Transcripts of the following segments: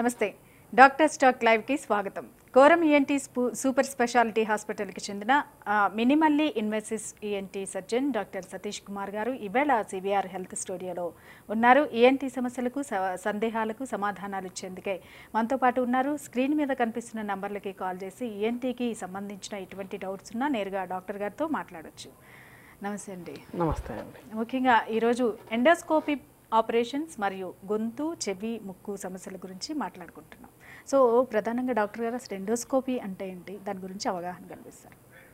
నమస్తే doctor stock లైవ్కి స్వాగతం కోరం ఈఎన్టీ సూపర్ స్పెషాలిటీ హాస్పిటల్కి చెందిన ఆ, minimally invasive ENT surgeon doctor Satish Kumar garu ఈవేళ సిబిఆర్ హెల్త్ స్టూడియోలో ఉన్నారు ఈఎన్టీ సమస్యలకు స- సందేహాలకు సమాధానాలు ఇచ్చేందుకే మనతో పాటు ఉన్నారు స్క్రీన్ మీద కనిపిస్తున్న నంబర్లకి కాల్ చేసి ఈఎన్టీకి సంబంధించిన ఎటువంటి డౌట్స్ ఉన్నా నేరుగా డాక్టర్ గారితో మాట్లాడొచ్చు నమస్తే అండి నమస్తే అండి ముఖ్యంగా ఈరోజు ఎండోస్కోపీ ఆపరేషన్స్ మరియు గొంతు చెవి ముక్కు సమస్యల గురించి మాట్లాడుకుంటున్నాం సో ప్రధానంగా డాక్టర్ గారు అసలు ఎండోస్కోపీ అంటే ఏంటి దాని గురించి అవగాహన కల్పిస్తారు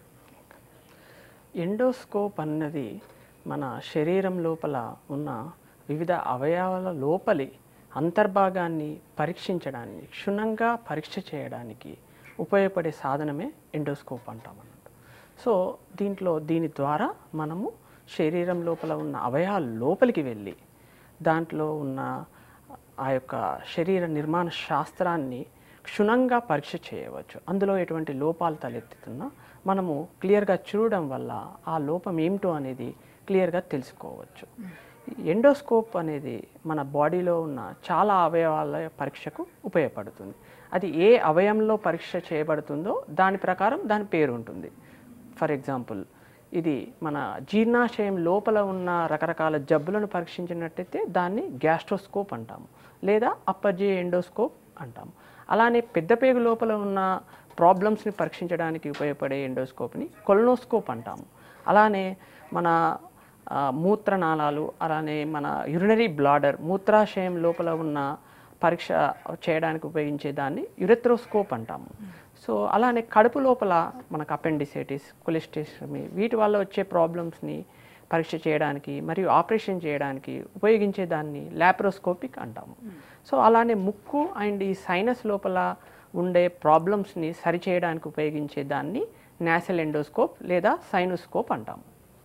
ఎండోస్కోప్ అన్నది మన శరీరం లోపల ఉన్న వివిధ అవయవాల లోపలి అంతర్భాగాన్ని పరీక్షించడానికి క్షుణ్ణంగా పరీక్ష చేయడానికి ఉపయోగపడే సాధనమే ఎండోస్కోప్ అంటాం అన్నట్టు సో దీంట్లో దీని ద్వారా మనము శరీరం లోపల ఉన్న అవయవాల లోపలికి వెళ్ళి దాంట్లో ఉన్న ఆ యొక్క శరీర నిర్మాణ శాస్త్రాన్ని క్షుణ్ణంగా పరీక్ష చేయవచ్చు అందులో ఎటువంటి లోపాలు తలెత్తుతున్నా మనము క్లియర్గా చూడడం వల్ల ఆ లోపం ఏమిటో అనేది క్లియర్గా తెలుసుకోవచ్చు ఎండోస్కోప్ అనేది మన బాడీలో ఉన్న చాలా అవయవాల పరీక్షకు ఉపయోగపడుతుంది అది ఏ అవయంలో పరీక్ష చేయబడుతుందో దాని ప్రకారం దాని పేరు ఉంటుంది ఫర్ ఎగ్జాంపుల్ ఇది మన జీర్ణాశయం లోపల ఉన్న రకరకాల జబ్బులను పరీక్షించినట్టయితే దాన్ని గ్యాస్ట్రోస్కోప్ అంటాము లేదా అప్పర్జీ ఎండోస్కోప్ అంటాము అలానే పెద్ద పేగు లోపల ఉన్న ప్రాబ్లమ్స్ని పరీక్షించడానికి ఉపయోగపడే ఎండోస్కోప్ని కొలనోస్కోప్ అంటాము అలానే మన ఆ, మూత్రనాళాలు అలానే మన యురినరీ బ్లాడర్ మూత్రాశయం లోపల ఉన్న పరీక్ష చేయడానికి ఉపయోగించే దాన్ని యురెత్రోస్కోప్ అంటాము సో అలానే కడుపు లోపల మనకు అపెండిసైటిస్ కొలెస్ట్రేషమి వీటి వల్ల వచ్చే ప్రాబ్లమ్స్ని పరీక్ష చేయడానికి మరియు ఆపరేషన్ చేయడానికి ఉపయోగించే దాన్ని లాప్రోస్కోపిక్ అంటాము సో అలానే ముక్కు అండ్ ఈ సైనస్ లోపల ఉండే ప్రాబ్లమ్స్ని సరిచేయడానికి ఉపయోగించే దాన్ని నాసల్ ఎండోస్కోప్ లేదా సైనోస్కోప్ అంటాము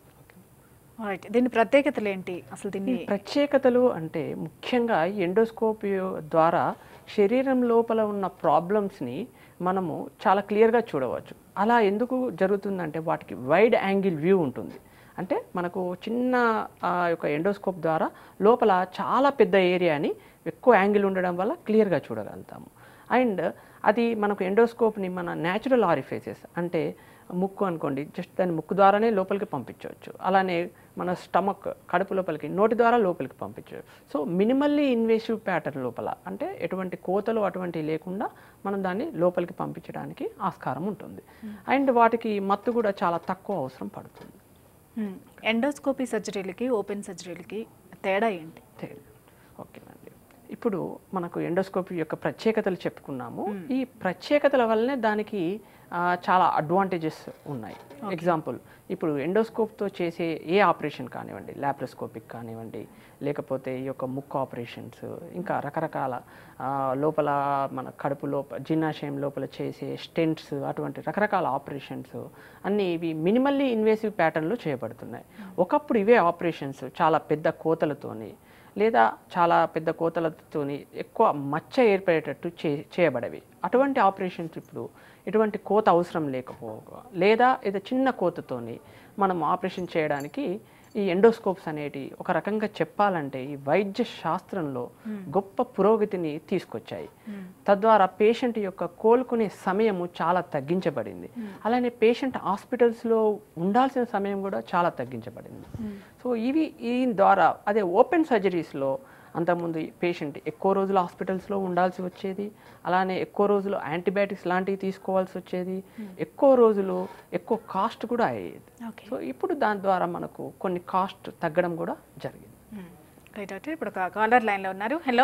రైట్ దీని ప్రత్యేకతలు ఏంటి అసలు ఈ దీన్ని ప్రత్యేకతలు అంటే ముఖ్యంగా ఎండోస్కోప్ ద్వారా శరీరం లోపల ఉన్న ప్రాబ్లమ్స్ని మనము చాలా క్లియర్గా చూడవచ్చు అలా ఎందుకు జరుగుతుందంటే వాటికి వైడ్ యాంగిల్ వ్యూ ఉంటుంది అంటే మనకు చిన్న ఆ యొక్క ఎండోస్కోప్ ద్వారా లోపల చాలా పెద్ద ఏరియాని ఎక్కువ యాంగిల్ ఉండడం వల్ల క్లియర్గా చూడగలుగుతాము అండ్ అది మనకు ఎండోస్కోప్ని మన న్యాచురల్ ఆరిఫేసెస్ అంటే ముక్కు అనుకోండి జస్ట్ దాన్ని ముక్కు ద్వారానే లోపలికి పంపించవచ్చు అలానే మన స్టమక్ కడుపు లోపలికి నోటి ద్వారా లోపలికి పంపించవచ్చు సో మినిమల్లీ ఇన్వేసివ్ ప్యాటర్న్ లోపల అంటే ఎటువంటి కోతలు అటువంటివి లేకుండా మనం దాన్ని లోపలికి పంపించడానికి ఆస్కారం ఉంటుంది అండ్ వాటికి మత్తు కూడా చాలా తక్కువ అవసరం పడుతుంది హ్మ్. ఎండోస్కోపీ సర్జరీలకి ఓపెన్ సర్జరీలకి తేడా ఏంటి తేలి ఓకేనండి ఇప్పుడు మనకు ఎండోస్కోపీ యొక్క ప్రత్యేకతలు చెప్పుకున్నాము ఈ ప్రత్యేకతల వల్లనే దానికి ఆ, చాలా అడ్వాంటేజెస్ ఉన్నాయి ఎగ్జాంపుల్ ఇప్పుడు ఎండోస్కోప్తో చేసే ఏ ఆపరేషన్ కానివ్వండి ల్యాప్రోస్కోపిక్ కానివ్వండి లేకపోతే ఈ యొక్క ముక్కు ఆపరేషన్స్ ఇంకా రకరకాల ఆ, లోపల మన కడుపు లోపల జీర్ణాశయం లోపల చేసే స్టెంట్స్ అటువంటి రకరకాల ఆపరేషన్స్ అన్నీ ఇవి మినిమల్లీ ఇన్వేసివ్ ప్యాటర్న్లో చేయబడుతున్నాయి ఒకప్పుడు ఇవే ఆపరేషన్స్ చాలా పెద్ద కోతలతోని లేదా చాలా పెద్ద కోతలతోని ఎక్కువ మచ్చ ఏర్పడేటట్టు చే చేయబడేవి అటువంటి ఆపరేషన్స్ ఇప్పుడు ఎటువంటి కోత అవసరం లేకపోగా లేదా ఏదో చిన్న కోతతోని మనం ఆపరేషన్ చేయడానికి ఈ ఎండోస్కోప్స్ అనేటి ఒక రకంగా చెప్పాలంటే ఈ వైద్య శాస్త్రంలో గొప్ప పురోగతిని తీసుకొచ్చాయి తద్వారా పేషెంట్ యొక్క కోలుకునే సమయము చాలా తగ్గించబడింది అలానే పేషెంట్ హాస్పిటల్స్లో ఉండాల్సిన సమయం కూడా చాలా తగ్గించబడింది సో ఇవి ఈ ద్వారా అదే ఓపెన్ సర్జరీస్లో అంతకుముందు పేషెంట్ ఎక్కువ రోజులు హాస్పిటల్స్లో ఉండాల్సి వచ్చేది అలానే ఎక్కువ రోజులు యాంటీబయాటిక్స్ లాంటివి తీసుకోవాల్సి వచ్చేది ఎక్కువ రోజులు ఎక్కువ కాస్ట్ కూడా అయ్యేది ఓకే సో ఇప్పుడు దాని ద్వారా మనకు కొన్ని కాస్ట్ తగ్గడం కూడా జరిగింది రైట్ డాక్టర్ ఇప్పుడు ఒక కాలర్ లైన్లో ఉన్నారు hello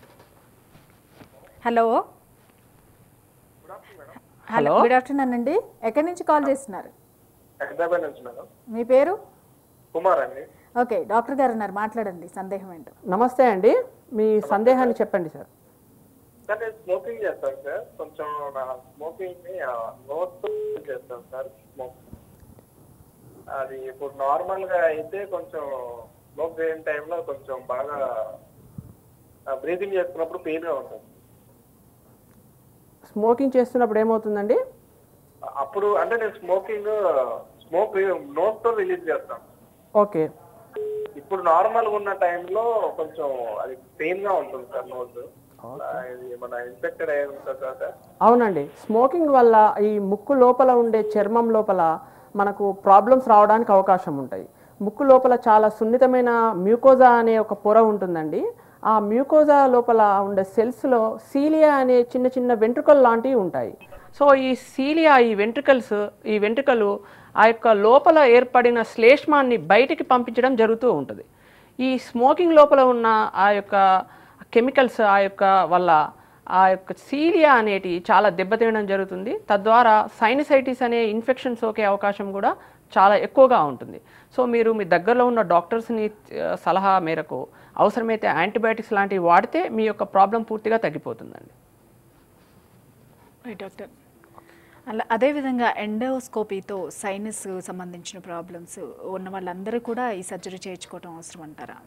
hello hello good afternoon అండి ఎక్కడి నుంచి కాల్ చేస్తున్నారు హైదరాబాద్ నుంచి మేడం మీ పేరు కుమార్ అండి ఓకే డాక్టర్ గారు ఉన్నారు మాట్లాడండి సందేహం ఏంటో నమస్తే అండి మీ సందేహాన్ని చెప్పండి సార్ సార్ నేను స్మోకింగ్ చేస్తాను సార్ కొంచెం నా స్మోకింగ్ ని నోట్ చేస్తాను సార్ స్మోక్ అది ఇప్పుడు నార్మల్ గా అయితే కొంచెం స్మోక్ చేయని టైంలో కొంచెం బాగా బ్రీతింగ్ చేసుకున్నప్పుడు పెయిన్ గా ఉంటుంది స్మోకింగ్ చేస్తున్నప్పుడు ఏమవుతుందండి అప్పుడు అంటే నేను స్మోకింగ్ స్మోక్ నోట్ తో రిలీజ్ చేస్తాను ఓకే ఇప్పుడు నార్మల్ గా ఉన్న టైంలో కొంచెం అది పెయిన్ గా ఉంటుంది సార్ నోట్ ఇది మన ఇన్ఫెక్టెడ్ అయ్యి ఉంటుంది సార్ అవునండి స్మోకింగ్ వల్ల ఈ ముక్కు లోపల ఉండే చర్మం లోపల మనకు ప్రాబ్లమ్స్ రావడానికి అవకాశం ఉంటాయి ముక్కు లోపల చాలా సున్నితమైన మ్యూకోజా అనే ఒక పొర ఉంటుందండి ఆ మ్యూకోజా లోపల ఉండే సెల్స్లో సీలియా అనే చిన్న చిన్న వెంట్రుకలు లాంటివి ఉంటాయి సో ఈ సీలియా ఈ వెంట్రుకల్స్ ఈ వెంట్రుకలు ఆ యొక్క లోపల ఏర్పడిన శ్లేష్మాన్ని బయటికి పంపించడం జరుగుతూ ఉంటుంది ఈ స్మోకింగ్ లోపల ఉన్న ఆ యొక్క కెమికల్స్ ఆ యొక్క వల్ల ఆ యొక్క సీలియా అనేటి చాలా దెబ్బతినడం జరుగుతుంది తద్వారా సైనసైటిస్ అనే ఇన్ఫెక్షన్ సోకే అవకాశం కూడా చాలా ఎక్కువగా ఉంటుంది సో మీరు మీ దగ్గరలో ఉన్న డాక్టర్స్ని ఆ, సలహా మేరకు అవసరమైతే యాంటీబయాటిక్స్ లాంటివి వాడితే మీ యొక్క ప్రాబ్లం పూర్తిగా తగ్గిపోతుందండి రైట్ డాక్టర్ అలా అదేవిధంగా ఎండోస్కోపీతో సైనస్ సంబంధించిన ప్రాబ్లమ్స్ ఉన్న వాళ్ళందరూ కూడా ఈ సర్జరీ చేయించుకోవడం అవసరం అంటారా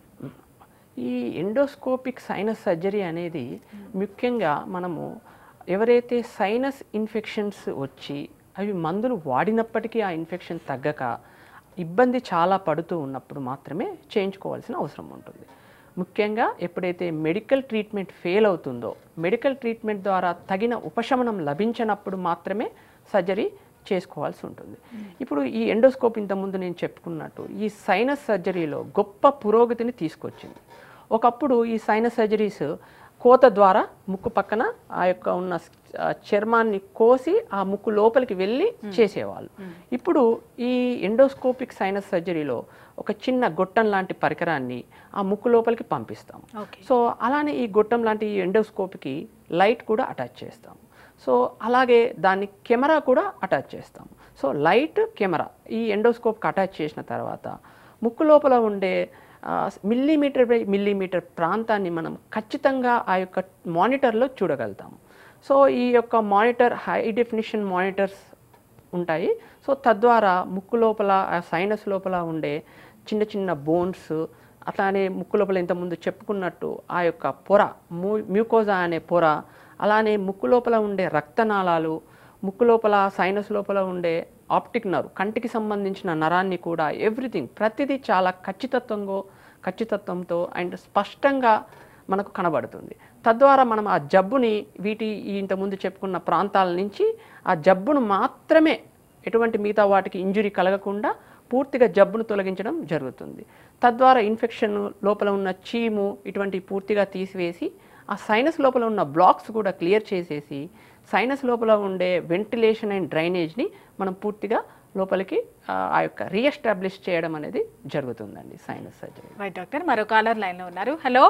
ఈ ఎండోస్కోపిక్ సైనస్ సర్జరీ అనేది ముఖ్యంగా మనము ఎవరైతే సైనస్ ఇన్ఫెక్షన్స్ వచ్చి అవి మందులు వాడినప్పటికీ ఆ ఇన్ఫెక్షన్ తగ్గక ఇబ్బంది చాలా పడుతూ ఉన్నప్పుడు మాత్రమే చేయించుకోవాల్సిన అవసరం ఉంటుంది ముఖ్యంగా ఎప్పుడైతే మెడికల్ ట్రీట్మెంట్ ఫెయిల్ అవుతుందో మెడికల్ ట్రీట్మెంట్ ద్వారా తగిన ఉపశమనం లభించినప్పుడు మాత్రమే సర్జరీ చేసుకోవాల్సి ఉంటుంది ఇప్పుడు ఈ ఎండోస్కోప్ ఇంతకుముందు నేను చెప్పుకున్నట్టు ఈ సైనస్ సర్జరీలో గొప్ప పురోగతిని తీసుకొచ్చింది ఒకప్పుడు ఈ సైనస్ సర్జరీస్ కోత ద్వారా ముక్కు పక్కన ఆ యొక్క ఉన్న స్- ఆ చర్మాన్ని కోసి ఆ ముక్కు లోపలికి వెళ్ళి చేసేవాళ్ళు ఇప్పుడు ఈ ఎండోస్కోపిక్ సైనస్ సర్జరీలో ఒక చిన్న గొట్టం లాంటి పరికరాన్ని ఆ ముక్కు లోపలికి పంపిస్తాం ఓకే సో అలానే ఈ గొట్టం లాంటి ఈ ఎండోస్కోప్కి లైట్ కూడా అటాచ్ చేస్తాం సో అలాగే దాన్ని కెమెరా కూడా అటాచ్ చేస్తాం సో లైట్ కెమెరా ఈ ఎండోస్కోప్కి అటాచ్ చేసిన తర్వాత ముక్కు లోపల ఉండే ఆ, మిల్లీమీటర్ బై మిల్లీమీటర్ ప్రాంతాన్ని మనం ఖచ్చితంగా ఆ యొక్క మానిటర్లో చూడగలుగుతాం సో ఈ యొక్క మానిటర్ హై డెఫినిషన్ మానిటర్స్ ఉంటాయి సో తద్వారా ముక్కు లోపల ఆ సైనస్ లోపల ఉండే చిన్న చిన్న బోన్స్ అట్లానే ముక్కు లోపల ఇంతకుముందు చెప్పుకున్నట్టు ఆ యొక్క పొర మ్యూ మ్యూకోజా అనే పొర అలానే ముక్కు లోపల ఉండే రక్తనాళాలు ముక్కు లోపల సైనస్ లోపల ఉండే ఆప్టిక్ నర్వ్ కంటికి సంబంధించిన నరాన్ని కూడా ఎవ్రీథింగ్ ప్రతిదీ చాలా ఖచ్చితత్వంగా ఖచ్చితత్వంతో అండ్ స్పష్టంగా మనకు కనబడుతుంది తద్వారా మనం ఆ జబ్బుని వీటి ఈ ఇంతకుముందు చెప్పుకున్న ప్రాంతాల నుంచి ఆ జబ్బును మాత్రమే ఎటువంటి మిగతా వాటికి ఇంజురీ కలగకుండా పూర్తిగా జబ్బును తొలగించడం జరుగుతుంది తద్వారా ఇన్ఫెక్షన్ లోపల ఉన్న చీము ఇటువంటి పూర్తిగా తీసివేసి ఆ సైనస్ లోపల ఉన్న బ్లాక్స్ కూడా క్లియర్ చేసేసి సైనస్ లోపల ఉండే వెంటిలేషన్ అండ్ డ్రైనేజ్ని మనం పూర్తిగా లోపలికి ఆ, ఆ యొక్క రీఎస్టాబ్లిష్ చేయడం అనేది జరుగుతుందండి సైనస్ సర్జరీ రైట్ డాక్టర్ మరో కాలర్ లైన్లో ఉన్నారు హలో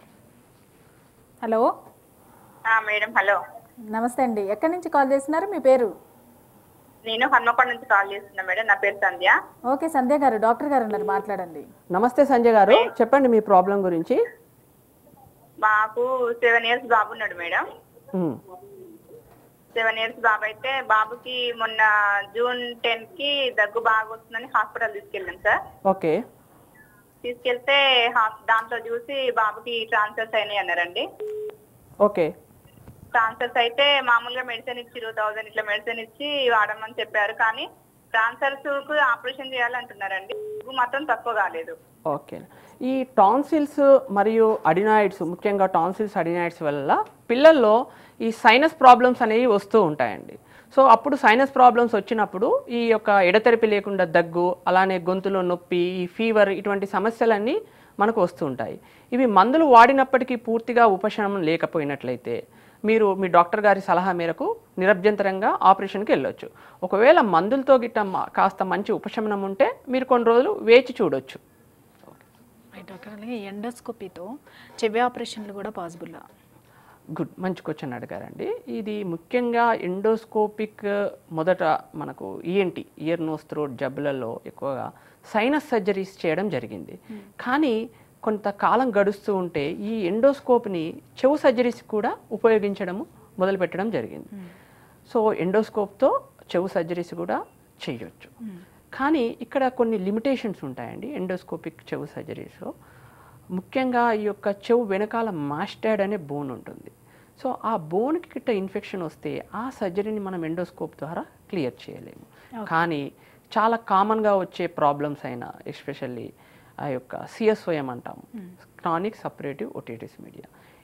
హలో ఆ, మేడం హలో నమస్తే అండి ఎక్కడి నుంచి కాల్ చేస్తున్నారు మీ పేరు నేను హన్మకొండ నుంచి కాల్ చేస్తున్నా మేడం నా పేరు సంధ్య ఓకే సంధ్య గారు డాక్టర్ గారు ఉన్నారు మాట్లాడండి నమస్తే సంజయ్ గారు చెప్పండి మీ ప్రాబ్లం గురించి మాకు సెవెన్ ఇయర్స్ బాబు ఉన్నాడు మేడం ఉమ్, సెవెన్ ఇయర్స్ బాబు అయితే బాబుకి మొన్న జూన్ టెన్ కి దగ్గు బాగా వస్తుందని హాస్పిటల్ తీసుకెళ్ళాం సార్ ఓకే తీసుకెళ్తే హాస్- దాంట్లో చూసి బాబుకి ట్రాన్స్ఫర్స్ అయినాయి అన్నారండి ఓకే ట్రాన్స్ఫర్స్ అయితే మామూలుగా మెడిసిన్ ఇచ్చి టూ థౌసండ్ ఇట్లా మెడిసిన్ ఇచ్చి వాడమని చెప్పారు కానీ ట్రాన్స్ఫర్స్ కు ఆపరేషన్ చేయాలంటున్నారండి దగ్గు మాత్రం తక్కువ కాలేదు ఓకే ఈ టాన్సిల్స్ మరియు అడినాయిడ్స్ ముఖ్యంగా టాన్సిల్స్ అడినాయిడ్స్ వల్ల పిల్లల్లో ఈ సైనస్ ప్రాబ్లమ్స్ అనేవి వస్తూ ఉంటాయండి సో అప్పుడు సైనస్ ప్రాబ్లమ్స్ వచ్చినప్పుడు ఈ యొక్క ఎడతెరిపి లేకుండా దగ్గు అలానే గొంతులో నొప్పి ఈ ఫీవర్ ఇటువంటి సమస్యలన్నీ మనకు వస్తూ ఉంటాయి ఇవి మందులు వాడినప్పటికీ పూర్తిగా ఉపశమనం లేకపోయినట్లయితే మీరు మీ డాక్టర్ గారి సలహా మేరకు నిరభ్యంతరంగా ఆపరేషన్కి వెళ్ళొచ్చు ఒకవేళ మందులతో గిట్ట మ- కాస్త మంచి ఉపశమనం ఉంటే మీరు కొన్ని రోజులు వేచి చూడొచ్చు రైట్ డాక్టర్ అలాగే ఎండోస్కోపీతో చెవి ఆపరేషన్లు కూడా పాసిబుల్ గుడ్ మంచి క్వశ్చన్ అడిగారండి ఇది ముఖ్యంగా ఎండోస్కోపిక్ మొదట మనకు ఈఎన్టీ ఇయర్ నోస్ థ్రోట్ జబ్బులలో ఎక్కువగా సైనస్ సర్జరీస్ చేయడం జరిగింది కానీ కొంతకాలం గడుస్తూ ఉంటే ఈ ఎండోస్కోప్ని చెవు సర్జరీస్ కూడా ఉపయోగించడము మొదలుపెట్టడం జరిగింది సో ఎండోస్కోప్తో చెవు సర్జరీస్ కూడా చేయొచ్చు కానీ ఇక్కడ కొన్ని లిమిటేషన్స్ ఉంటాయండి ఎండోస్కోపిక్ చెవు సర్జరీస్లో ముఖ్యంగా ఈ యొక్క చెవు వెనకాల మాస్టాడ్ అనే బోన్ ఉంటుంది సో ఆ బోన్కి గిట్ట ఇన్ఫెక్షన్ వస్తే ఆ సర్జరీని మనం ఎండోస్కోప్ ద్వారా క్లియర్ చేయలేము కానీ చాలా కామన్గా వచ్చే ప్రాబ్లమ్స్ అయినా ఎస్పెషల్లీ ఆ యొక్క సిఎస్ఓఎం అంటాము క్రానిక్ సపరేటివ్ ఒటిటిస్ మీడియా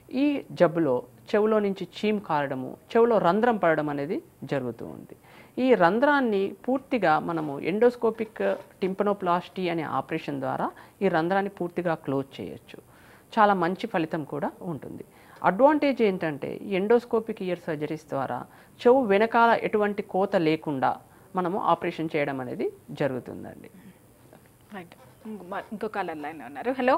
ఈ జబ్బులో చెవులో నుంచి చీమ్ కారడము చెవులో రంధ్రం పడడం అనేది జరుగుతూ ఉంది ఈ రంధ్రాన్ని పూర్తిగా మనము ఎండోస్కోపిక్ టింపనోప్లాస్టీ అనే ఆపరేషన్ ద్వారా ఈ రంధ్రాన్ని పూర్తిగా క్లోజ్ చేయొచ్చు చాలా మంచి ఫలితం కూడా ఉంటుంది అడ్వాంటేజ్ ఏంటంటే ఈ ఎండోస్కోపిక్ ఇయర్ సర్జరీస్ ద్వారా చెవు వెనకాల ఎటువంటి కోత లేకుండా మనము ఆపరేషన్ చేయడం అనేది జరుగుతుందండి రైట్ ఇంకో కాలర్ లైన్ ఉన్నారు హలో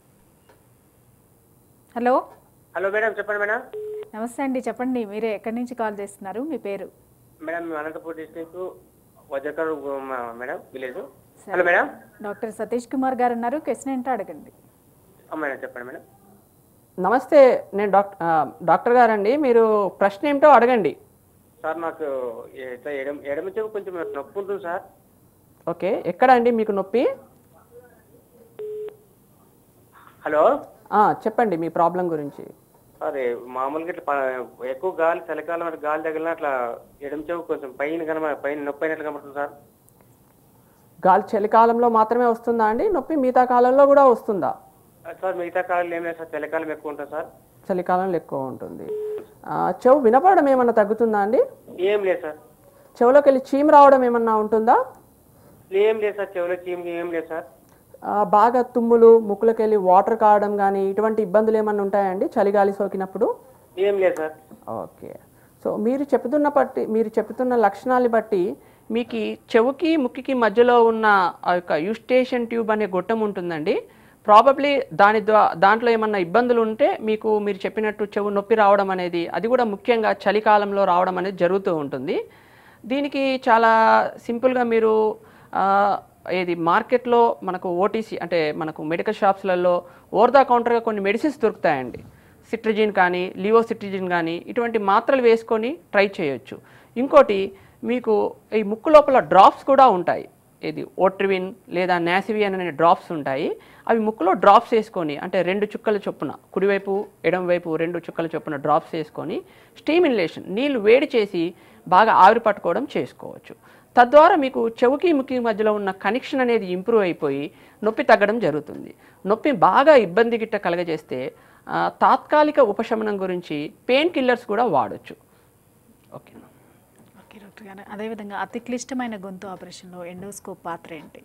హలో హలో మేడం చెప్పండి మేడం నమస్తే అండి చెప్పండి మీరే ఎక్కడి నుంచి కాల్ చేస్తున్నారు మీ పేరు మేడం మేము అనంతపూర్ డిస్ట్రిక్ట్ వజ్రకర్ madam village hello madam doctor Satish Kumar garu ఉన్నారు క్వశ్చన్ ఏంటో అడగండి ఆ, మేడం చెప్పండి మేడం నమస్తే నేను డాక్టర్ డాక్టర్ గారండి మీరు ప్రశ్న ఏమిటో అడగండి సార్ నాకు ఇట్లా ఎడమ ఎడమ చెవి కొంచెం నొప్పి ఉంటుంది సార్ ఓకే ఎక్కడ అండి మీకు నొప్పి హలో ఆ, చెప్పండి మీ ప్రాబ్లం గురించి అదే మామూలుగా ఇట్లా ప- ఎక్కువ గాలి చలికాలం అట్లా గాలి తగిలిన అట్లా ఎడమ చెవి కొంచెం పైన కనమ పైన నొప్పి అయినట్లు కనబడుతుంది సార్ గాలి చలికాలంలో మాత్రమే వస్తుందా అండి నొప్పి మిగతా కాలంలో కూడా వస్తుందా ఆ, సార్ మిగతా కాలంలో ఏం లేదు సార్ చలికాలం ఎక్కువ ఉంటుంది సార్ చలికాలంలో ఎక్కువ ఉంటుంది ఆ, చెవు వినపడడం ఏమన్నా తగ్గుతుందా అండి ఏం లేదు సార్ చెవులోకి వెళ్ళి చీమ రావడం ఏమన్నా ఉంటుందా ఏం లేదు సార్ చెవిలో చీమ్ ఏం లేదు సార్ ఆ, బాగా తుమ్ములు ముక్కులోకి వెళ్ళి వాటర్ కావడం కానీ ఇటువంటి ఇబ్బందులు ఏమన్నా ఉంటాయండి చలిగాలి సోకినప్పుడు ఏం లేదు సార్ ఓకే సో మీరు చెప్తున్న బట్టి మీరు చెప్తున్న లక్షణాలు బట్టి మీకు ఈ చెవుకి ముక్కికి మధ్యలో ఉన్న ఆ యొక్క యూస్టేషన్ ట్యూబ్ అనే గొట్టం ఉంటుందండి ప్రాబబ్లీ దాని ద్వా దాంట్లో ఏమన్నా ఇబ్బందులు ఉంటే మీకు మీరు చెప్పినట్టు చెవు నొప్పి రావడం అనేది అది కూడా ముఖ్యంగా చలికాలంలో రావడం అనేది జరుగుతూ ఉంటుంది దీనికి చాలా సింపుల్గా మీరు ఆ, ఏది మార్కెట్లో మనకు ఓటీసీ అంటే మనకు మెడికల్ షాప్స్లలో ఓవర్ ద కౌంటర్గా కొన్ని మెడిసిన్స్ దొరుకుతాయండి సిట్రిజిన్ కానీ లివోసిట్రిజిన్ కానీ ఇటువంటి మాత్రలు వేసుకొని ట్రై చేయొచ్చు ఇంకోటి మీకు ఈ ముక్కు లోపల డ్రాప్స్ కూడా ఉంటాయి ఇది ఓట్రివిన్ లేదా నాసివియన్ అనే డ్రాప్స్ ఉంటాయి అవి ముక్కులో డ్రాప్స్ వేసుకొని అంటే రెండు చుక్కల చొప్పున కుడివైపు ఎడమవైపు రెండు చుక్కల చొప్పున డ్రాప్స్ వేసుకొని స్టీమ్ ఇన్లేషన్ నీళ్లు వేడి చేసి బాగా ఆవిరి పట్టుకోవడం చేసుకోవచ్చు తద్వారా మీకు చెవుకి ముక్కి మధ్యలో ఉన్న కనెక్షన్ అనేది ఇంప్రూవ్ అయిపోయి నొప్పి తగ్గడం జరుగుతుంది నొప్పి బాగా ఇబ్బంది గిట్ట కలగజేస్తే ఆ, తాత్కాలిక ఉపశమనం గురించి పెయిన్ కిల్లర్స్ కూడా వాడొచ్చు ఓకేనా ఓకే డాక్టర్ గారు అదేవిధంగా అతి క్లిష్టమైన గొంతు ఆపరేషన్లో ఎండోస్కోప్ పాత్ర ఏంటి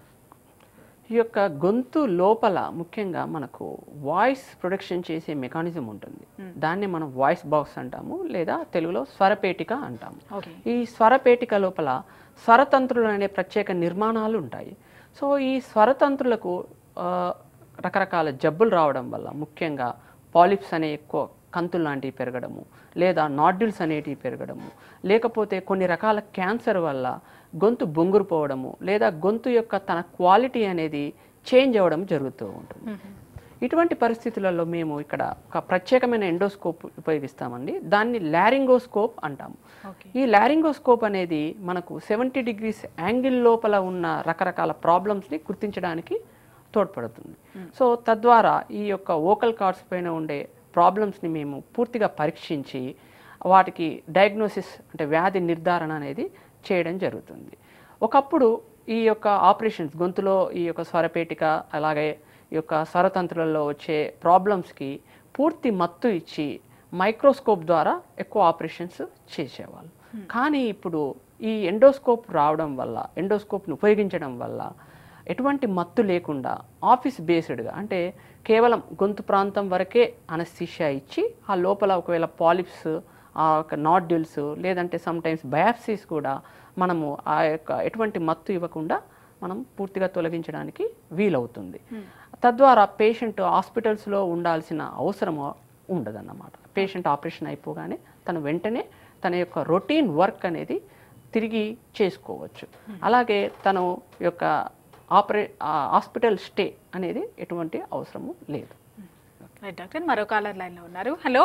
ఈ యొక్క గొంతు లోపల ముఖ్యంగా మనకు వాయిస్ ప్రొడక్షన్ చేసే మెకానిజం ఉంటుంది దాన్ని మనం వాయిస్ బాక్స్ అంటాము లేదా తెలుగులో స్వరపేటిక అంటాము ఓకే ఈ స్వరపేటిక లోపల స్వరతంత్రులు అనే ప్రత్యేక నిర్మాణాలు ఉంటాయి సో ఈ స్వరతంత్రులకు ఆ, రకరకాల జబ్బులు రావడం వల్ల ముఖ్యంగా పాలిప్స్ అనే ఎక్కువ కంతులు లాంటివి పెరగడము లేదా నాడ్యూల్స్ అనేటివి పెరగడము లేకపోతే కొన్ని రకాల క్యాన్సర్ వల్ల గొంతు బొంగురు పోవడము లేదా గొంతు యొక్క తన క్వాలిటీ అనేది చేంజ్ అవ్వడం జరుగుతూ ఉంటుంది ఇటువంటి పరిస్థితులలో మేము ఇక్కడ ఒక ప్రత్యేకమైన ఎండోస్కోప్ ఉపయోగిస్తామండి దాన్ని లారింగోస్కోప్ అంటాము ఓకే ఈ లారింగోస్కోప్ అనేది మనకు సెవెంటీ డిగ్రీస్ యాంగిల్ లోపల ఉన్న రకరకాల ప్రాబ్లమ్స్ని గుర్తించడానికి తోడ్పడుతుంది సో తద్వారా ఈ యొక్క ఓకల్ కార్డ్స్ పైన ఉండే ప్రాబ్లమ్స్ని మేము పూర్తిగా పరీక్షించి వాటికి డయాగ్నోసిస్ అంటే వ్యాధి నిర్ధారణ అనేది చేయడం జరుగుతుంది ఒకప్పుడు ఈ యొక్క ఆపరేషన్స్ గొంతులో ఈ యొక్క స్వరపేటిక అలాగే ఈ యొక్క స్వరతంత్రులలో వచ్చే ప్రాబ్లమ్స్కి పూర్తి మత్తు ఇచ్చి మైక్రోస్కోప్ ద్వారా ఎక్కువ ఆపరేషన్స్ చేసేవాళ్ళు కానీ ఇప్పుడు ఈ ఎండోస్కోప్ రావడం వల్ల ఎండోస్కోప్ని ఉపయోగించడం వల్ల ఎటువంటి మత్తు లేకుండా ఆఫీస్ బేస్డ్గా అంటే కేవలం గొంతు ప్రాంతం వరకే అనస్థిషియా ఇచ్చి ఆ లోపల ఒకవేళ పాలిప్స్ ఆ యొక్క నాడ్యూల్స్ లేదంటే సమ్ టైమ్స్ బయాప్సీస్ కూడా మనము ఆ యొక్క ఎటువంటి మత్తు ఇవ్వకుండా మనం పూర్తిగా తొలగించడానికి వీలవుతుంది తద్వారా పేషెంట్ హాస్పిటల్స్లో ఉండాల్సిన అవసరం ఉండదన్నమాట పేషెంట్ ఆపరేషన్ అయిపోగానే తను వెంటనే తన యొక్క రొటీన్ వర్క్ అనేది తిరిగి చేసుకోవచ్చు అలాగే తను యొక్క ఆపరే ఆ హాస్పిటల్ స్టే అనేది ఎటువంటి అవసరము లేదు రైట్ డాక్టర్ మరో కాలర్ లైన్లో ఉన్నారు హలో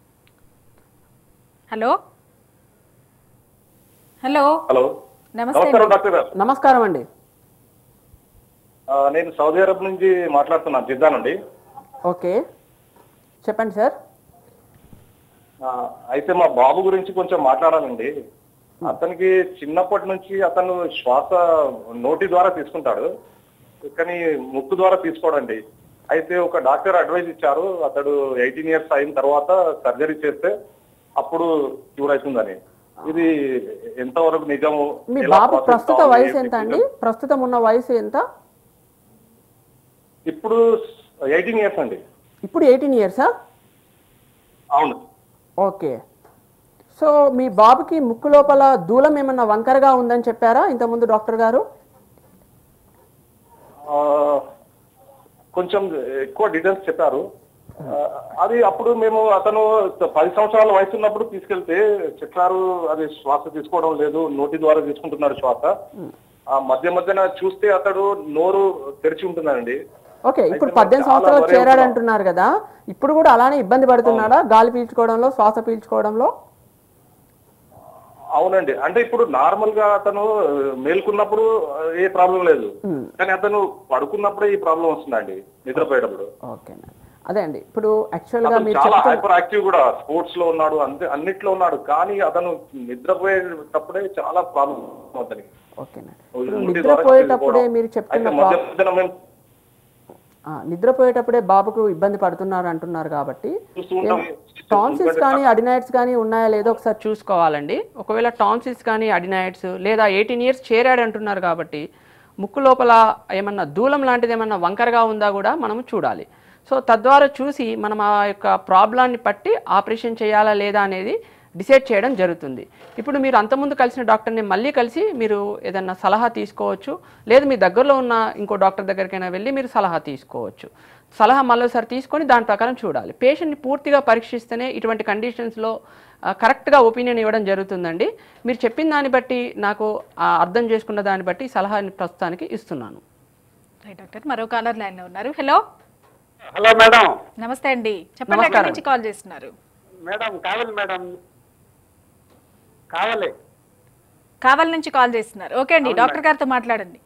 హలో హలో హలో నమస్తే నమస్కారం డాక్టర్ గారు నమస్కారం అండి ఆ, నేను సౌదీ అరబ్ నుంచి మాట్లాడుతున్నాను జిద్దా నుండి ఓకే చెప్పండి సార్ ఆ, అయితే మా బాబు గురించి కొంచెం మాట్లాడాలండి అతనికి చిన్నప్పటి నుంచి అతను శ్వాస నోటి ద్వారా తీసుకుంటాడు కానీ ముక్కు ద్వారా తీసుకోడండి అయితే ఒక డాక్టర్ అడ్వైస్ ఇచ్చారు అతడు ఎయిటీన్ ఇయర్స్ అయిన తర్వాత సర్జరీ చేస్తే అప్పుడు క్యూర్ అవుతుందని ఇది ఎంతవరకు నిజము మీ ఎలా బాబు process ప్రస్తుత కావాలి, వయసు ఏ ఎంత అండి procedure? ప్రస్తుతం ఉన్న వయసు ఎంత ఇప్పుడు ఎయిటీన్ ఇయర్స్ అండి ఇప్పుడు ఎయిటీన్ ఇయర్సా అవును ఓకే సో మీ బాబుకి ముక్కు లోపల దూలం ఏమన్నా వంకరగా ఉందని చెప్పారా ఇంతకుముందు డాక్టర్ గారు ఆ, కొంచెం ఎక్కువ డీటెయిల్స్ చెప్పారు ఆ, అది అప్పుడు మేము అతను పది సంవత్సరాల వయసు ఉన్నప్పుడు తీసుకెళ్తే చెప్పారు అది శ్వాస తీసుకోవడం లేదు నోటి ద్వారా తీసుకుంటున్నాడు శ్వాస ఆ మధ్య మధ్యన చూస్తే అతడు నోరు తెరిచి ఉంటుందండి ఓకే ఇప్పుడు అయితే పద్దెనిమిది చాలా సంవత్సరాలు వరే చేరాడు ఉంటున్నాం. అంటున్నారు కదా ఇప్పుడు కూడా అలానే ఇబ్బంది పడుతున్నాడా గాలి పీల్చుకోవడంలో శ్వాస పీల్చుకోవడంలో అవునండి అంటే ఇప్పుడు నార్మల్ గా అతను మేల్కున్నప్పుడు ఏ ప్రాబ్లం లేదు కానీ అతను పడుకున్నప్పుడే ఈ ప్రాబ్లం వస్తుందండి నిద్రపోయేటప్పుడు ఓకే అదే అండి ఇప్పుడు యాక్చువల్గా అతను మీరు చాలా చెప్తున్న హైపర్ యాక్టివ్ కూడా స్పోర్ట్స్ లో ఉన్నాడు అంతే అన్నిట్లో ఉన్నాడు కానీ అతను నిద్రపోయేటప్పుడే చాలా ప్రాబ్లం అతనికి ఓకేనండి నోటి ఇప్పుడు ద్వారా నిద్రపోయేటప్పుడే తీసుకోవడం. మీరు అయితే చెప్తున్న మధ్య ప్రా- మధ్యన మేము ఆ, నిద్రపోయేటప్పుడే బాబుకు ఇబ్బంది పడుతున్నారు అంటున్నారు కాబట్టి చూస్తూ ఉంటాం. టాన్సిల్స్ కానీ అడినాయిడ్స్ కానీ ఉన్నాయా లేదో ఒకసారి చూసుకోవాలండి ఒకవేళ టాన్సిల్స్ కానీ అడినాయిడ్స్ లేదా ఎయిటీన్ ఇయర్స్ చేరాడు అంటున్నారు కాబట్టి ముక్కు లోపల ఏమన్నా దూలం లాంటిది ఏమన్నా వంకరగా ఉందా కూడా మనం చూడాలి సో తద్వారా చూసి మనం ఆ యొక్క ప్రాబ్లాన్ని పట్టి ఆపరేషన్ చేయాలా లేదా అనేది డిసైడ్ చేయడం జరుగుతుంది ఇప్పుడు మీరు అంతకుముందు కలిసిన డాక్టర్ని మళ్ళీ కలిసి మీరు ఏదన్నా సలహా తీసుకోవచ్చు లేదు మీ దగ్గరలో ఉన్న ఇంకో డాక్టర్ దగ్గరికైనా వెళ్ళి మీరు సలహా తీసుకోవచ్చు సలహా మళ్ళీసారి తీసుకొని దాని ప్రకారం చూడాలి పేషెంట్ని పూర్తిగా పరీక్షిస్తేనే ఇటువంటి కండిషన్స్లో కరెక్ట్గా ఒపీనియన్ ఇవ్వడం జరుగుతుందండి మీరు చెప్పిన దాన్ని బట్టి నాకు ఆ, అర్థం చేసుకున్న దాన్ని బట్టి సలహాని ప్రస్తుతానికి ఇస్తున్నాను రైట్ డాక్టర్ మరో కాలర్ లైన్ లో ఉన్నారు హలో హలో మేడం నమస్తే అండి చెప్పండి ఎక్కడి నుంచి కాల్ చేస్తున్నారు మేడం కావాలి మేడం కావాలి కావల్ నుంచి కాల్ చేస్తున్నారు ఓకే అండి డాక్టర్ గారితో మాట్లాడండి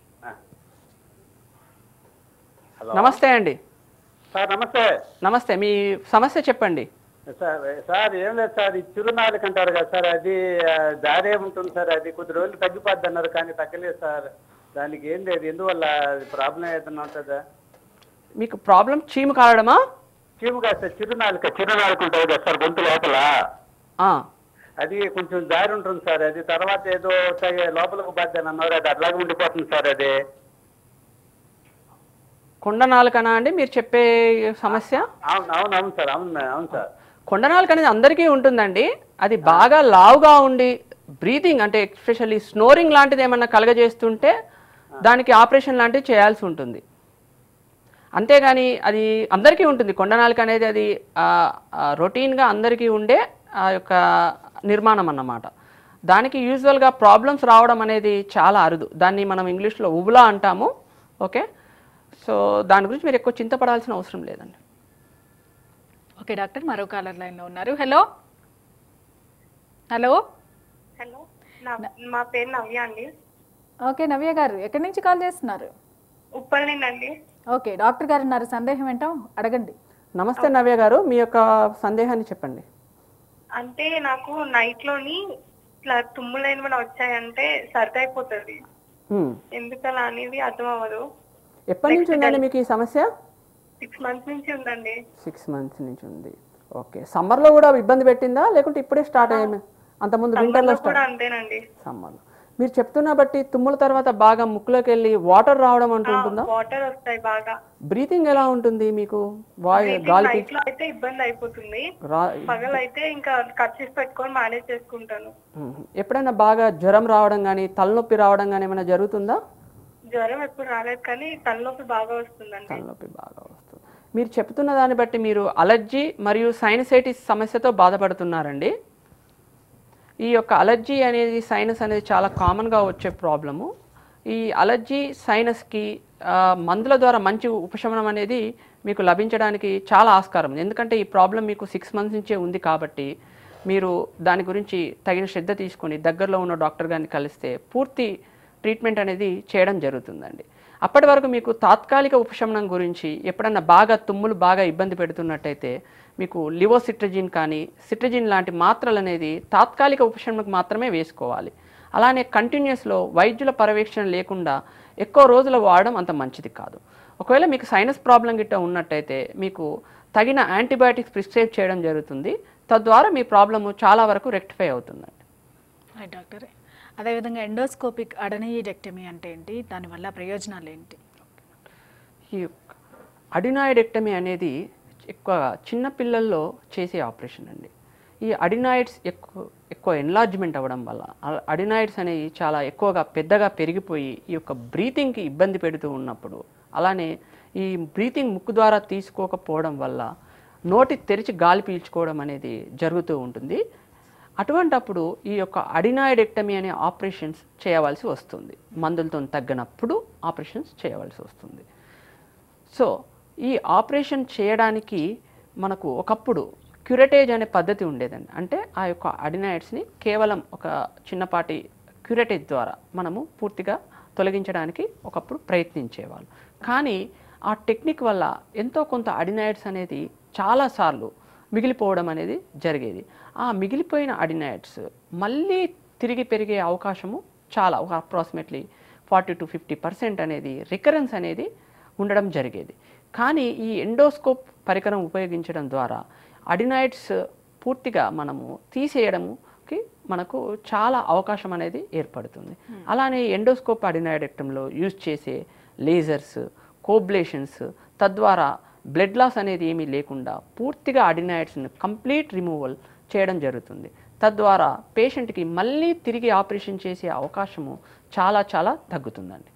నమస్తే అండి సార్ నమస్తే నమస్తే మీ సమస్య చెప్పండి సార్ సార్ ఏం లేదు సార్ ఈ చిరునాలుగు అంటారు కదా సార్ అది ఆ, దారి ఉంటుంది సార్ అది కొద్ది రోజులు తగ్గిపోద్ది అన్నారు కానీ తగ్గలేదు సార్ దానికి ఏం లేదు ఎందువల్ల ప్రాబ్లం ఏదైనా ఉంటుందా మీకు ప్రాబ్లం చీము కావడమా చీము కాదు సార్ చిరునాలుక చిరునాలుక ఉంటుంది కదా సార్ గొంతు లోపల ఆ, అది కొంచెం దారి ఉంటుంది సార్ అది తర్వాత ఏదో తగ్గ- లోపలకు బాధ్యత అన్నారు అది అట్లాగే ఉండిపోతుంది సార్ అది కొండ నాలుకనా అండి మీరు చెప్పే సమస్య అవును అవును అవును సార్ అవును మే- అవును సార్ కొండ నాలుక అనేది అందరికీ ఉంటుందండి అది బాగా లావుగా ఉండి బ్రీతింగ్ అంటే ఎస్పెషల్లీ స్నోరింగ్ లాంటిది ఏమన్నా కలగజేస్తుంటే దానికి ఆపరేషన్ లాంటివి చేయాల్సి ఉంటుంది అంతేగాని అది అందరికీ ఉంటుంది కొండ నాలుక అనేది అది రొటీన్గా అందరికీ ఉండే ఆ యొక్క నిర్మాణం అన్నమాట దానికి యూజువల్గా ప్రాబ్లమ్స్ రావడం అనేది చాలా అరుదు దాన్ని మనం ఇంగ్లీష్లో ఉబులా అంటాము ఓకే సో దాని గురించి మీరు ఎక్కువ చింతపడాల్సిన అవసరం లేదండి ఓకే డాక్టర్ మరో కాలర్ లైన్ లో ఉన్నారు హలో హలో హలో నా మా పేరు నవ్య అండి ఓకే నవ్య గారు ఎక్కడి నుంచి కాల్ చేస్తున్నారు ఉప్పల్నేనండి ఓకే డాక్టర్ గారు ఉన్నారు సందేహం ఏంటో అడగండి నమస్తే నవ్య గారు మీ యొక్క సందేహాన్ని చెప్పండి అంటే నాకు నైట్ లోని ఇట్లా తుమ్ములు ఏమైనా వచ్చాయంటే సర్ది అయిపోతుంది హ్మ్. ఎందుకలా అనేది అర్థం అవ్వదు ఎప్పటి నుంచి ఉందండి మీకు ఈ సమస్య సిక్స్ మంత్స్ నుంచి ఉందండి సిక్స్ మంత్స్ నుంచి ఉంది ఓకే సమ్మర్లో కూడా ఇబ్బంది పెట్టిందా లేకుంటే ఇప్పుడే స్టార్ట్ అయ్యింది అంతకుముందు వింటర్లో కూడా స్టార్ట్ అంతేనండి సమ్మర్లో మీరు చెప్తున్న బట్టి తుమ్ముల తర్వాత బాగా ముక్కులోకి వెళ్ళి వాటర్ రావడం అంటూ ఉంటుందా వాటర్ వస్తాయి బాగా బ్రీతింగ్ ఎలా ఉంటుంది మీకు వాయు గాలి నైట్ లో అయితే ఇబ్బంది అయిపోతుంది రా పగలైతే ఇంకా ఖర్చు పెట్టుకొని మేనేజ్ చేసుకుంటాను మ్మ్. ఎప్పుడైనా బాగా జ్వరం రావడం కానీ తలనొప్పి రావడం కానీ ఏమైనా జరుగుతుందా జ్వరం ఎప్పుడు రాలేదు కానీ తలనొప్పి బాగా వస్తుందండి తలనొప్పి బాగా వస్తుంది మీరు చెప్తున్న దాన్ని బట్టి మీరు అలర్జీ మరియు సైనసైటిస్ సమస్యతో బాధపడుతున్నారండి ఈ యొక్క అలర్జీ అనేది సైనస్ అనేది చాలా కామన్గా వచ్చే ప్రాబ్లము ఈ అలర్జీ సైనస్కి ఆ, మందుల ద్వారా మంచి ఉపశమనం అనేది మీకు లభించడానికి చాలా ఆస్కారం ఉంది ఎందుకంటే ఈ ప్రాబ్లం మీకు సిక్స్ మంత్స్ నుంచే ఉంది కాబట్టి మీరు దాని గురించి తగిన శ్రద్ధ తీసుకొని దగ్గరలో ఉన్న డాక్టర్ గారిని కలిస్తే పూర్తి ట్రీట్మెంట్ అనేది చేయడం జరుగుతుందండి అప్పటి వరకు మీకు తాత్కాలిక ఉపశమనం గురించి ఎప్పుడన్నా బాగా తుమ్ములు బాగా ఇబ్బంది పెడుతున్నట్టయితే మీకు లివోసిట్రజిన్ కానీ సిట్రజిన్ లాంటి మాత్రలు అనేది తాత్కాలిక ఉపశమనకు మాత్రమే వేసుకోవాలి అలానే కంటిన్యూస్లో వైద్యుల పర్యవేక్షణ లేకుండా ఎక్కువ రోజులు వాడడం అంత మంచిది కాదు ఒకవేళ మీకు సైనస్ ప్రాబ్లం గిట్ట ఉన్నట్టయితే మీకు తగిన యాంటీబయాటిక్స్ ప్రిస్క్రైబ్ చేయడం జరుగుతుంది తద్వారా మీ ప్రాబ్లము చాలా వరకు రెక్టిఫై అవుతుందండి రైట్ డాక్టర్ అదేవిధంగా ఎండోస్కోపిక్ అడనీడెక్టమీ అంటే ఏంటి దానివల్ల ప్రయోజనాలు ఏంటి ఈ అడినాయిడెక్టమీ అనేది ఎక్కువ చిన్న పిల్లల్లో చేసే ఆపరేషన్ అండి ఈ అడినాయిడ్స్ ఎక్కువ ఎక్కువ ఎన్లార్జ్మెంట్ అవ్వడం వల్ల అడినాయిడ్స్ అనేవి చాలా ఎక్కువగా పెద్దగా పెరిగిపోయి ఈ యొక్క బ్రీతింగ్కి ఇబ్బంది పెడుతూ ఉన్నప్పుడు అలానే ఈ బ్రీతింగ్ ముక్కు ద్వారా తీసుకోకపోవడం వల్ల నోటి తెరిచి గాలి పీల్చుకోవడం అనేది జరుగుతూ ఉంటుంది అటువంటప్పుడు ఈ యొక్క అడినాయిడెక్టమీ అనే ఆపరేషన్స్ చేయవలసి వస్తుంది మందులతో తగ్గినప్పుడు ఆపరేషన్స్ చేయవలసి వస్తుంది సో ఈ ఆపరేషన్ చేయడానికి మనకు ఒకప్పుడు క్యూరటేజ్ అనే పద్ధతి ఉండేదండి అంటే ఆ యొక్క అడినాయిడ్స్ని కేవలం ఒక చిన్నపాటి క్యూరటేజ్ ద్వారా మనము పూర్తిగా తొలగించడానికి ఒకప్పుడు ప్రయత్నించేవాళ్ళు కానీ ఆ టెక్నిక్ వల్ల ఎంతో కొంత అడినాయిడ్స్ అనేది చాలాసార్లు మిగిలిపోవడం అనేది జరిగేది ఆ మిగిలిపోయిన అడినాయిడ్స్ మళ్ళీ తిరిగి పెరిగే అవకాశము చాలా ఒక approximately forty to fifty percent అనేది రికరెన్స్ అనేది ఉండడం జరిగేది కానీ ఈ ఎండోస్కోప్ పరికరం ఉపయోగించడం ద్వారా అడినాయిడ్స్ పూర్తిగా మనము తీసేయడముకి మనకు చాలా అవకాశం అనేది ఏర్పడుతుంది అలానే ఎండోస్కోప్ అడినాయిడెక్టంలో యూజ్ చేసే లేజర్స్ కోబ్లేషన్స్ తద్వారా బ్లడ్ లాస్ అనేది ఏమీ లేకుండా పూర్తిగా అడినాయిడ్స్ని కంప్లీట్ రిమూవల్ చేయడం జరుగుతుంది తద్వారా పేషెంట్కి మళ్ళీ తిరిగి ఆపరేషన్ చేసే అవకాశము చాలా చాలా తగ్గుతుందండి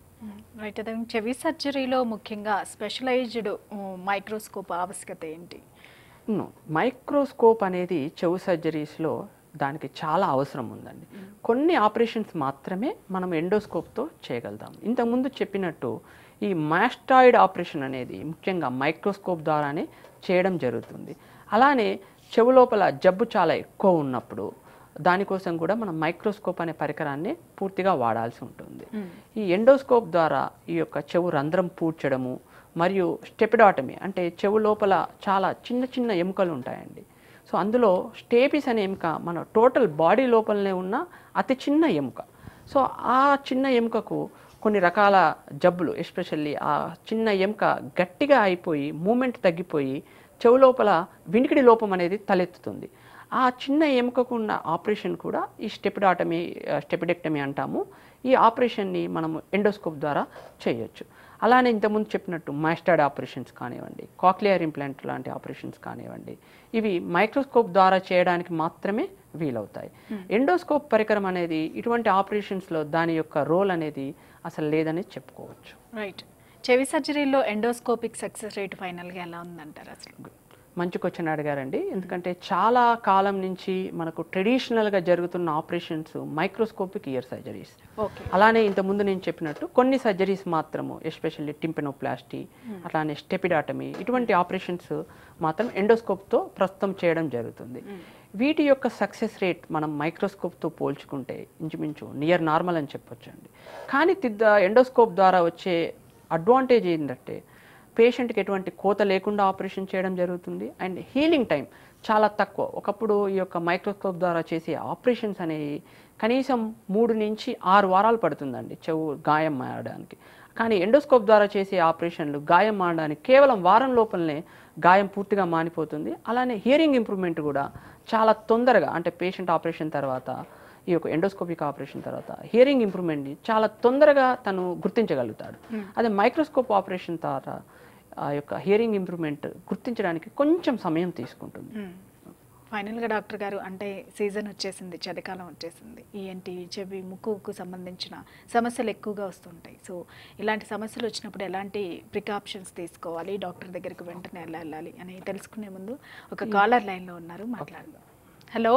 రైట్ అదే చెవి సర్జరీలో ముఖ్యంగా స్పెషలైజ్డ్ మైక్రోస్కోప్ ఆవశ్యకత ఏంటి ను, మైక్రోస్కోప్ అనేది చెవు సర్జరీస్లో దానికి చాలా అవసరం ఉందండి కొన్ని ఆపరేషన్స్ మాత్రమే మనం ఎండోస్కోప్తో చేయగలుగుతాం ఇంతకుముందు చెప్పినట్టు ఈ మాస్టాయిడ్ ఆపరేషన్ అనేది ముఖ్యంగా మైక్రోస్కోప్ ద్వారానే చేయడం జరుగుతుంది అలానే చెవు లోపల జబ్బు చాలా ఎక్కువ ఉన్నప్పుడు దానికోసం కూడా మనం మైక్రోస్కోప్ అనే పరికరాన్ని పూర్తిగా వాడాల్సి ఉంటుంది ఈ ఎండోస్కోప్ ద్వారా ఈ యొక్క చెవు రంధ్రం పూడ్చడము మరియు స్టెపిడాటమీ అంటే చెవు లోపల చాలా చిన్న చిన్న ఎముకలు ఉంటాయండి సో అందులో స్టేపిస్ అనే ఎముక మన టోటల్ బాడీ లోపలనే ఉన్న అతి చిన్న ఎముక సో ఆ చిన్న ఎముకకు కొన్ని రకాల జబ్బులు ఎస్పెషల్లీ ఆ చిన్న ఎముక గట్టిగా అయిపోయి మూమెంట్ తగ్గిపోయి చెవు లోపల వినికిడి లోపం అనేది తలెత్తుతుంది ఆ చిన్న ఎముకకు ఉన్న ఆపరేషన్ కూడా ఈ స్టెపిడాటమీ స్టెపిడెక్టమీ అంటాము ఈ ఆపరేషన్ని మనము ఎండోస్కోప్ ద్వారా చేయొచ్చు అలానే ఇంతకుముందు చెప్పినట్టు మైస్టాడ్ ఆపరేషన్స్ కానివ్వండి కాక్లియర్ ఇంప్లాంట్ లాంటి ఆపరేషన్స్ కానివ్వండి ఇవి మైక్రోస్కోప్ ద్వారా చేయడానికి మాత్రమే వీలవుతాయి ఎండోస్కోప్ పరికరం అనేది ఇటువంటి ఆపరేషన్స్లో దాని యొక్క రోల్ అనేది అసలు లేదని చెప్పుకోవచ్చు రైట్ చెవి సర్జరీలో ఎండోస్కోపిక్ సక్సెస్ రేట్ ఫైనల్గా ఎలా ఉందంటారు అసలు మంచి క్వశ్చన్ అడిగారండి ఎందుకంటే చాలా కాలం నుంచి మనకు ట్రెడిషనల్గా జరుగుతున్న operations microscopic ear surgeries okay అలానే ఇంతకుముందు నేను చెప్పినట్టు కొన్ని సర్జరీస్ మాత్రము ఎస్పెషల్లీ టింపెనోప్లాస్టీ అలానే స్టెపిడాటమీ ఇటువంటి ఆపరేషన్స్ మాత్రం ఎండోస్కోప్తో ప్రస్తుతం చేయడం జరుగుతుంది వీటి యొక్క సక్సెస్ రేట్ మనం మైక్రోస్కోప్తో పోల్చుకుంటే ఇంచుమించు నియర్ నార్మల్ అని చెప్పొచ్చండి కానీ తిద్ద ఎండోస్కోప్ ద్వారా వచ్చే అడ్వాంటేజ్ ఏంటంటే పేషెంట్కి ఎటువంటి కోత లేకుండా ఆపరేషన్ చేయడం జరుగుతుంది అండ్ హీలింగ్ టైం చాలా తక్కువ ఒకప్పుడు ఈ యొక్క మైక్రోస్కోప్ ద్వారా చేసే ఆపరేషన్స్ అనేవి కనీసం మూడు నుంచి ఆరు వారాలు పడుతుందండి చెవు గాయం మారడానికి కానీ ఎండోస్కోప్ ద్వారా చేసే ఆపరేషన్లు గాయం మారడానికి కేవలం వారం లోపలనే గాయం పూర్తిగా మానిపోతుంది అలానే హియరింగ్ ఇంప్రూవ్మెంట్ కూడా చాలా తొందరగా అంటే పేషెంట్ ఆపరేషన్ తర్వాత ఈ యొక్క ఎండోస్కోపిక్ ఆపరేషన్ తర్వాత హియరింగ్ ఇంప్రూవ్మెంట్ని చాలా తొందరగా తను గుర్తించగలుగుతాడు అదే మైక్రోస్కోప్ ఆపరేషన్ తర్వాత ఆ యొక్క హియరింగ్ ఇంప్రూవ్మెంట్ గుర్తించడానికి కొంచెం సమయం తీసుకుంటుంది ఫైనల్గా డాక్టర్ గారు అంటే సీజన్ వచ్చేసింది చలికాలం వచ్చేసింది ఈఎన్టీ చెవి ముక్కుకు సంబంధించిన సమస్యలు ఎక్కువగా వస్తుంటాయి సో ఇలాంటి సమస్యలు వచ్చినప్పుడు ఎలాంటి ప్రికాప్షన్స్ తీసుకోవాలి డాక్టర్ దగ్గరికి వెంటనే ఎలా వెళ్ళాలి అని తెలుసుకునే ముందు ఒక కాలర్ లైన్లో ఉన్నారు మాట్లాడదాం హలో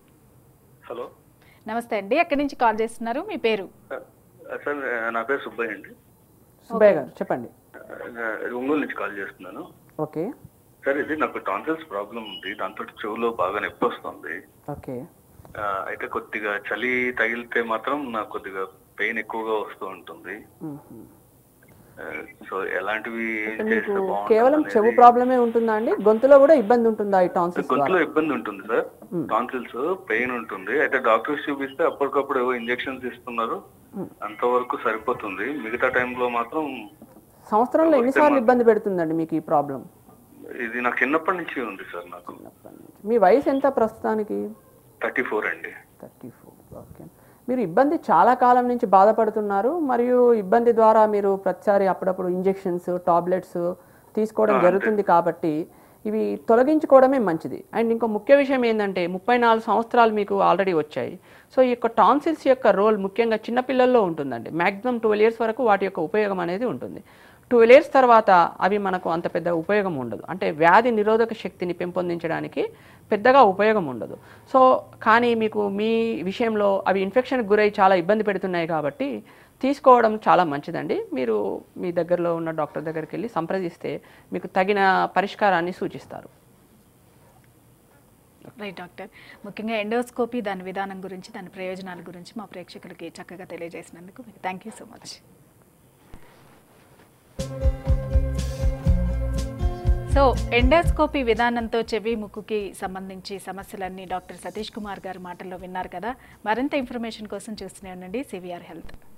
హలో నమస్తే అండి ఎక్కడి నుంచి కాల్ చేస్తున్నారు మీ పేరు సార్ నా పేరు సుబ్బయ్య అండి సుబ్బయ్య గారు చెప్పండి ఒంగోలు నుంచి కాల్ చేస్తున్నాను ఓకే సార్ ఇది నాకు టాన్సిల్స్ ప్రాబ్లం ఉంది దాంతో చెవులో బాగా నొప్పి వస్తుంది ఓకే ఆ, అయితే కొద్దిగా చలి తగిలితే మాత్రం నాకు కొద్దిగా పెయిన్ ఎక్కువగా వస్తూ ఉంటుంది ఆ, సో ఎలాంటివి మీకు చేస్తే బాగుంటుంది కేవలం చెవు అనేది- ప్రాబ్లమే ఉంటుందా అండి గొంతులో కూడా ఇబ్బంది ఉంటుందా ఈ టాన్సిల్స్ గొంతులో ఇబ్బంది ఉంటుంది సార్ టాన్సిల్స్ పెయిన్ ఉంటుంది అయితే డాక్టర్స్ చూపిస్తే అప్పటికప్పుడు ఏవో ఇంజెక్షన్స్ ఇస్తున్నారు అంతవరకు సరిపోతుంది మిగతా టైంలో మాత్రం సంవత్సరంలో ఎన్నిసార్లు ఇబ్బంది పెడుతుందండి మీకు ఈ ప్రాబ్లం ఇది నాకు చిన్నప్పటి నుంచి ఉంది సార్ నాకు మీ వయసు ఎంత ప్రస్తుతానికి థర్టీ ఫోర్ అండి థర్టీ ఫోర్ ఓకే మీరు ఇబ్బంది చాలా కాలం నుంచి బాధపడుతున్నారు మరియు ఇబ్బంది ద్వారా మీరు ప్రతిసారి అప్పుడప్పుడు ఇంజెక్షన్స్ టాబ్లెట్స్ తీసుకోవడం జరుగుతుంది కాబట్టి ఇవి తొలగించుకోవడమే మంచిది అండ్ ఇంకో ముఖ్య విషయం ఏంటంటే ముప్పై నాలుగు సంవత్సరాలు మీకు ఆల్రెడీ వచ్చాయి సో ఈ యొక్క టాన్సిల్స్ యొక్క రోల్ ముఖ్యంగా చిన్నపిల్లల్లో ఉంటుందండి మ్యాక్సిమం ట్వెల్వ్ ఇయర్స్ వరకు వాటి యొక్క ఉపయోగం అనేది ఉంటుంది ట్వెల్వ్ ఇయర్స్ తర్వాత అవి మనకు అంత పెద్ద ఉపయోగం ఉండదు అంటే వ్యాధి నిరోధక శక్తిని పెంపొందించడానికి పెద్దగా ఉపయోగం ఉండదు సో కానీ మీకు మీ విషయంలో అవి ఇన్ఫెక్షన్కి గురై చాలా ఇబ్బంది పెడుతున్నాయి కాబట్టి తీసుకోవడం చాలా మంచిదండి మీరు మీ దగ్గరలో ఉన్న డాక్టర్ దగ్గరికి వెళ్ళి సంప్రదిస్తే మీకు తగిన పరిష్కారాన్ని సూచిస్తారు రైట్ డాక్టర్ ముఖ్యంగా ఎండోస్కోపీ దాని విధానం గురించి దాని ప్రయోజనాల గురించి మా ప్రేక్షకులకి చక్కగా తెలియజేసినందుకు మీకు thank you so much so endoscopy విధానంతో చెవి ముక్కుకి సంబంధించి సమస్యలన్నీ డాక్టర్ సతీష్ కుమార్ గారి మాటల్లో విన్నారు కదా మరింత ఇన్ఫర్మేషన్ కోసం చూస్తూనే ఉండండి సివిఆర్ హెల్త్